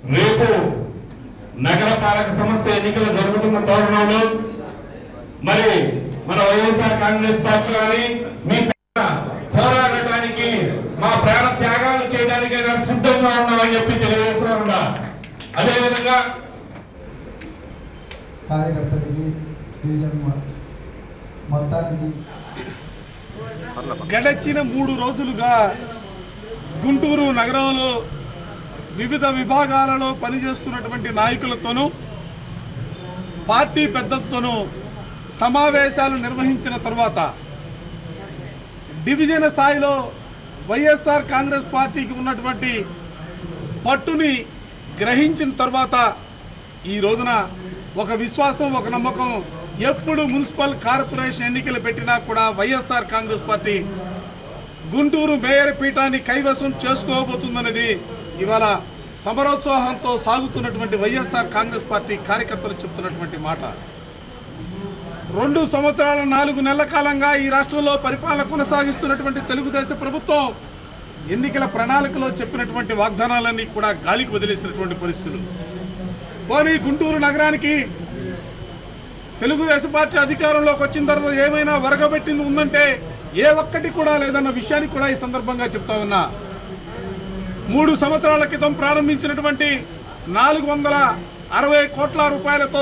రేపు నగరపాలక సంస్థ ఎన్నికలు జరుగుతున్న తరుణంలో మరి మన వైఎస్ఆర్ కాంగ్రెస్ పార్టీ కానీ మీ పైన పోరాడటానికి మా ప్రాణ త్యాగాలు చేయడానికైనా సిద్ధంగా ఉన్నామని చెప్పి తెలియజేస్తున్నా అదేవిధంగా కార్యకర్తలకి డివిజన్ మొ- మొత్తానికి గడచిన మూడు రోజులుగా గుంటూరు నగరంలో వివిధ విభాగాలలో పనిచేస్తున్నటువంటి నాయకులతోనూ పార్టీ పెద్దలతోనూ సమావేశాలు నిర్వహించిన తర్వాత డివిజన్ స్థాయిలో వైఎస్ఆర్ కాంగ్రెస్ పార్టీకి ఉన్నటువంటి పట్టుని గ్రహించిన తర్వాత ఈ రోజున ఒక విశ్వాసం ఒక నమ్మకం ఎప్పుడు మున్సిపల్ కార్పొరేషన్ ఎన్నికలు పెట్టినా కూడా వైఎస్ఆర్ కాంగ్రెస్ పార్టీ గుంటూరు మేయర్ పీఠాన్ని కైవసం చేసుకోబోతుందనేది ఇవాళ సమరోత్సాహంతో సాగుతున్నటువంటి వైఎస్ఆర్ కాంగ్రెస్ పార్టీ కార్యకర్తలు చెప్తున్నటువంటి మాట రెండు సంవత్సరాల నాలుగు నెలల కాలంగా ఈ రాష్ట్రంలో పరిపాలన కొనసాగిస్తున్నటువంటి తెలుగుదేశం ప్రభుత్వం ఎన్నికల ప్రణాళికలో చెప్పినటువంటి వాగ్దానాలన్నీ కూడా గాలికి వదిలేసినటువంటి పరిస్థితులు పోనీ గుంటూరు నగరానికి తెలుగుదేశం పార్టీ అధికారంలోకి వచ్చిన తర్వాత ఏమైనా వరగబెట్టింది ఉందంటే ఏ ఒక్కటి కూడా లేదన్న విషయాన్ని కూడా ఈ సందర్భంగా చెప్తా ఉన్నా మూడు సంవత్సరాల క్రితం ప్రారంభించినటువంటి నాలుగు వందల అరవై కోట్ల రూపాయలతో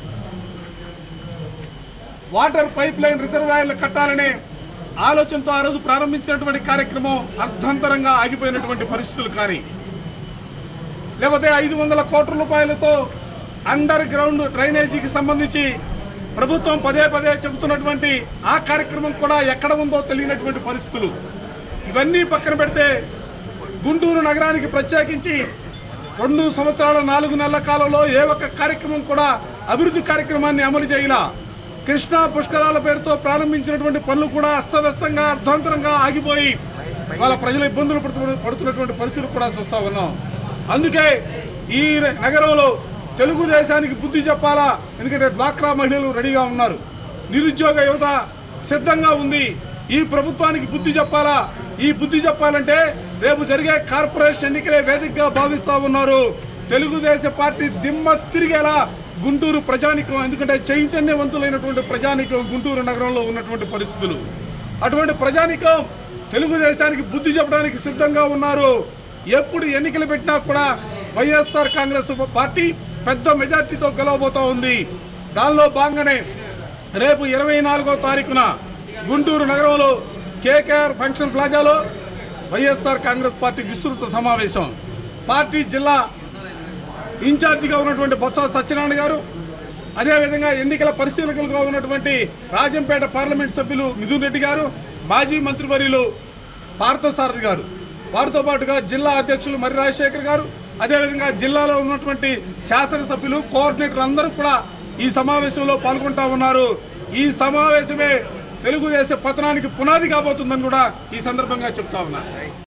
వాటర్ పైప్ లైన్ రిజర్వాయర్లు కట్టాలనే ఆలోచనతో ఆ రోజు ప్రారంభించినటువంటి కార్యక్రమం అర్థంతరంగా ఆగిపోయినటువంటి పరిస్థితులు కానీ లేకపోతే ఐదు వందల కోట్ల రూపాయలతో అండర్ గ్రౌండ్ డ్రైనేజీకి సంబంధించి ప్రభుత్వం పదే పదే చెబుతున్నటువంటి ఆ కార్యక్రమం కూడా ఎక్కడ ఉందో తెలియనటువంటి పరిస్థితులు ఇవన్నీ పక్కన పెడితే గుంటూరు నగరానికి ప్రత్యేకించి రెండు సంవత్సరాల నాలుగు నెలల కాలంలో ఏ ఒక్క కార్యక్రమం కూడా అభివృద్ధి కార్యక్రమాన్ని అమలు చేయాల కృష్ణా పుష్కరాల పేరుతో ప్రారంభించినటువంటి పనులు కూడా అస్తవ్యస్తంగా అర్థాంతరంగా ఆగిపోయి వాళ్ళ ప్రజలు ఇబ్బందులు పడుతు- పడుతున్నటువంటి పరిస్థితులు కూడా చూస్తా ఉన్నాం అందుకే ఈ నగరంలో తెలుగుదేశానికి బుద్ధి చెప్పాలా ఎందుకంటే డ్వాక్రా మహిళలు రెడీగా ఉన్నారు నిరుద్యోగ యువత సిద్ధంగా ఉంది ఈ ప్రభుత్వానికి బుద్ధి చెప్పాలా ఈ బుద్ధి చెప్పాలంటే రేపు జరిగే కార్పొరేషన్ ఎన్నికలే వేదికగా భావిస్తా ఉన్నారు తెలుగుదేశం పార్టీ దిమ్మ తిరిగేలా గుంటూరు ప్రజానికం ఎందుకంటే చైతన్యవంతులైనటువంటి ప్రజానికం గుంటూరు నగరంలో ఉన్నటువంటి పరిస్థితులు అటువంటి ప్రజానికం తెలుగుదేశానికి బుద్ధి చెప్పడానికి సిద్ధంగా ఉన్నారు ఎప్పుడు ఎన్నికలు పెట్టినా కూడా వైఎస్ఆర్ కాంగ్రెస్ పార్టీ పెద్ద మెజార్టీతో గెలవబోతా ఉంది దానిలో భాగంగానే రేపు ఇరవై నాలుగో తారీఖున గుంటూరు నగరంలో కేకేఆర్ ఫంక్షన్ ప్లాజాలో వైఎస్ఆర్ కాంగ్రెస్ పార్టీ విస్తృత సమావేశం పార్టీ జిల్లా ఇన్ఛార్జిగా ఉన్నటువంటి బొత్స సత్యనారాయణ గారు అదేవిధంగా ఎన్నికల పరిశీలకులుగా ఉన్నటువంటి రాజంపేట పార్లమెంట్ సభ్యులు మిథున్ రెడ్డి గారు మాజీ మంత్రివర్యులు పార్థసారథి గారు వారితో పాటుగా జిల్లా అధ్యక్షులు మర్రి రాజశేఖర్ గారు అదేవిధంగా జిల్లాలో ఉన్నటువంటి శాసనసభ్యులు కోఆర్డినేటర్ అందరూ కూడా ఈ సమావేశంలో పాల్గొంటా ఉన్నారు ఈ సమావేశమే తెలుగుదేశం పతనానికి పునాది కాబోతుందని కూడా ఈ సందర్భంగా చెప్తా ఉన్నారు